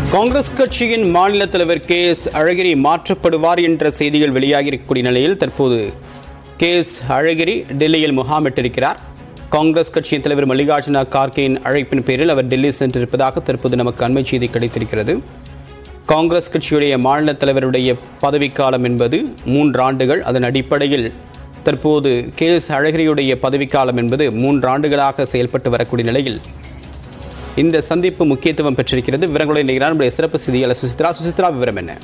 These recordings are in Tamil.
காங்கிரஸ் கட்சியின் மாநில தலைவர் கே எஸ் அழகிரி மாற்றப்படுவார் என்ற செய்திகள் வெளியாகி இருக்கக்கூடிய நிலையில் தற்போது கே எஸ் அழகிரி டெல்லியில் முகாமிட்டிருக்கிறார் காங்கிரஸ் கட்சியின் தலைவர் மல்லிகார்ஜுன கார்கேயின் அழைப்பின் பேரில் அவர் டெல்லி சென்றிருப்பதாக தற்போது நமக்கு அண்மை செய்தி கிடைத்திருக்கிறது காங்கிரஸ் கட்சியுடைய மாநில தலைவருடைய பதவிக்காலம் என்பது மூன்று ஆண்டுகள் அதன் அடிப்படையில் தற்போது கே எஸ் அழகிரியுடைய பதவிக்காலம் என்பது மூன்று ஆண்டுகளாக செயல்பட்டு வரக்கூடிய நிலையில் இந்த சந்திப்பு முக்கியத்துவம் பெற்றிருக்கிறது விவரங்களை நிகழ்ச்சி நம்முடைய சிறப்பு செய்தியாளர் சுசித்ரா சுசித்ரா விவரம் என்ன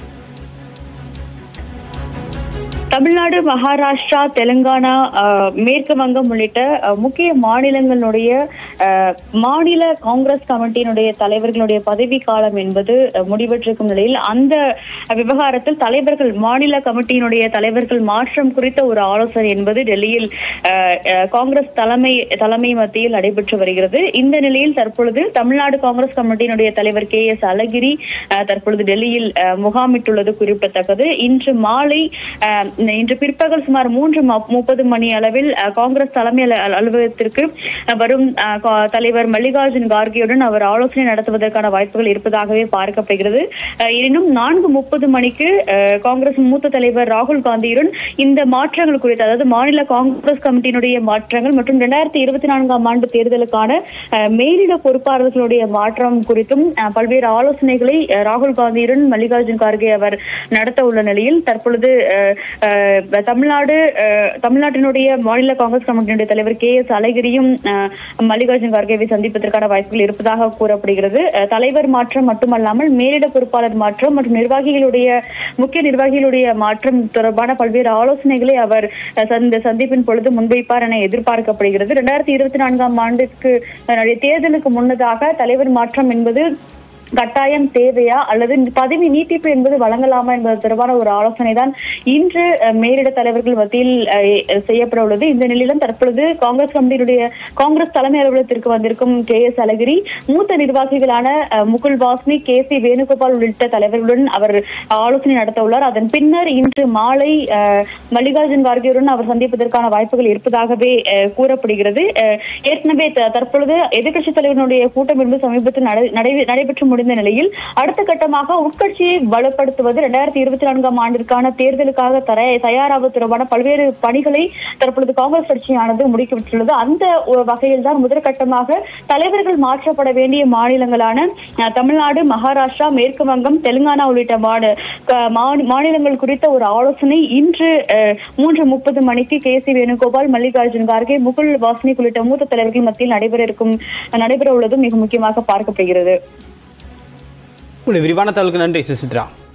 தமிழ்நாடு மகாராஷ்டிரா தெலுங்கானா அஹ், மேற்கு வங்கம் உள்ளிட்ட அஹ், முக்கிய மாநிலங்களுடைய அஹ், மாநில காங்கிரஸ் கமிட்டியினுடைய தலைவர்களுடைய பதவி காலம் என்பது அஹ், முடிவெற்றிருக்கும் நிலையில் அந்த விவகாரத்தில் தலைவர்கள் மாநில கமிட்டியினுடைய தலைவர்கள் மாற்றம் குறித்த ஒரு ஆலோசனை என்பது டெல்லியில் அஹ், அஹ், காங்கிரஸ் தலைமை தலைமை மத்தியில் நடைபெற்று வருகிறது இந்த நிலையில் தற்பொழுது தமிழ்நாடு காங்கிரஸ் கமிட்டியினுடைய தலைவர் கே எஸ் அழகிரி அஹ், தற்பொழுது டெல்லியில் அஹ், முகாமிட்டுள்ளது குறிப்பிடத்தக்கது இன்று மாலை அஹ், இன்று பிற்பகல் சுமார் மூன்று ம- முப்பது மணி அளவில் அஹ், காங்கிரஸ் தலைமை அல- அல- அலுவலகத்திற்கு அஹ், வரும் அஹ், கா- தலைவர் மல்லிகார்ஜுன் கார்கேயுடன் அவர் ஆலோசனை நடத்துவதற்கான வாய்ப்புகள் இருப்பதாகவே பார்க்கப்படுகிறது அஹ், எனினும் நான்கு முப்பது மணிக்கு அஹ், காங்கிரஸ் மூத்த தலைவர் ராகுல் காந்தியுடன் இந்த மாற்றங்கள் குறித்து அதாவது மாநில காங்கிரஸ் கமிட்டியினுடைய மாற்றங்கள் மற்றும் இரண்டாயிரத்தி இருபத்தி நான்காம் ஆண்டு தேர்தலுக்கான அஹ், மேலிட பொறுப்பாளர்களுடைய மாற்றம் குறித்தும் அஹ், பல்வேறு ஆலோசனைகளை அஹ், ராகுல் காந்தியுடன் மல்லிகார்ஜுன் கார்கே அவர் நடத்த உள்ள நிலையில் தற்பொழுது அஹ், அஹ், தமிழ்நாடு அஹ், தமிழ்நாட்டினுடைய மாநில காங்கிரஸ் கமிட்டியினுடைய தலைவர் கே எஸ் அழகிரியும் அஹ், மல்லிகார்ஜுன் கார்கேவை சந்திப்பதற்கான வாய்ப்புகள் இருப்பதாக கூறப்படுகிறது அஹ், தலைவர் மாற்றம் மட்டுமல்லாமல் மேலிட பொறுப்பாளர் மாற்றம் மற்றும் நிர்வாகிகளுடைய முக்கிய நிர்வாகிகளுடைய மாற்றம் தொடர்பான பல்வேறு ஆலோசனைகளை அவர் அஹ், இந்த சந்திப்பின் பொழுது முன்வைப்பார் என எதிர்பார்க்கப்படுகிறது இரண்டாயிரத்தி இருபத்தி நான்காம் ஆண்டுக்கு அஹ், தேர்தலுக்கு முன்னதாக தலைவர் மாற்றம் என்பது கட்டாயம் தேவையா அல்லது பதவி நீட்டிப்பு என்பது வழங்கலாமா என்பது தொடர்பான ஒரு ஆலோசனை தான் இன்று அஹ், மேலிட தலைவர்கள் மத்தியில் அஹ், செய்யப்பட உள்ளது இந்த நிலையிலும் தற்பொழுது காங்கிரஸ் கமிட்டியினுடைய காங்கிரஸ் தலைமை அலுவலகத்திற்கு வந்திருக்கும் கே எஸ் அழகிரி மூத்த நிர்வாகிகளான அஹ், முகுல் வாஸ்னி கே சி வேணுகோபால் உள்ளிட்ட தலைவர்களுடன் அவர் ஆலோசனை நடத்த உள்ளார் அதன் பின்னர் இன்று மாலை அஹ், மல்லிகார்ஜுன் கார்கேயுடன் அவர் சந்திப்பதற்கான வாய்ப்புகள் இருப்பதாகவே அஹ், கூறப்படுகிறது அஹ், ஏற்கனவே த- தற்பொழுது எதிர்க்கட்சித் தலைவர்களுடைய கூட்டம் என்பது சமீபத்தில் நடை- நடை- நடைபெற்று முடிந்த நிலையில் அடுத்த கட்டமாக உட்கட்சியை பலப்படுத்துவது இரண்டாயிரத்தி இருபத்தி நான்காம் ஆண்டிற்கான தேர்தலுக்காக தர- தயாராவது தொடர்பான பல்வேறு பணிகளை தற்பொழுது காங்கிரஸ் கட்சியானது முடுக்கிவிட்டுள்ளது அந்த ஒரு வகையில் தான் முதற்கட்டமாக தலைவர்கள் மாற்றப்பட வேண்டிய மாநிலங்களான அஹ், தமிழ்நாடு மகாராஷ்டிரா மேற்கு வங்கம் தெலுங்கானா உள்ளிட்ட மாடு- க- மாநி- மாநிலங்கள் குறித்த ஒரு ஆலோசனை இன்று அஹ், மூன்று முப்பது மணிக்கு கே சி வேணுகோபால் மல்லிகார்ஜுன் கார்கே முகுல் வாஸ்னிக் உள்ளிட்ட மூத்த தலைவர்கள் மத்தியில் நடைபெற இருக்கும் நடைபெற உள்ளதும் மிக முக்கியமாக பார்க்கப்படுகிறது உங்களுடைய விரிவான தகவலுக்கு நன்றி சுசித்ரா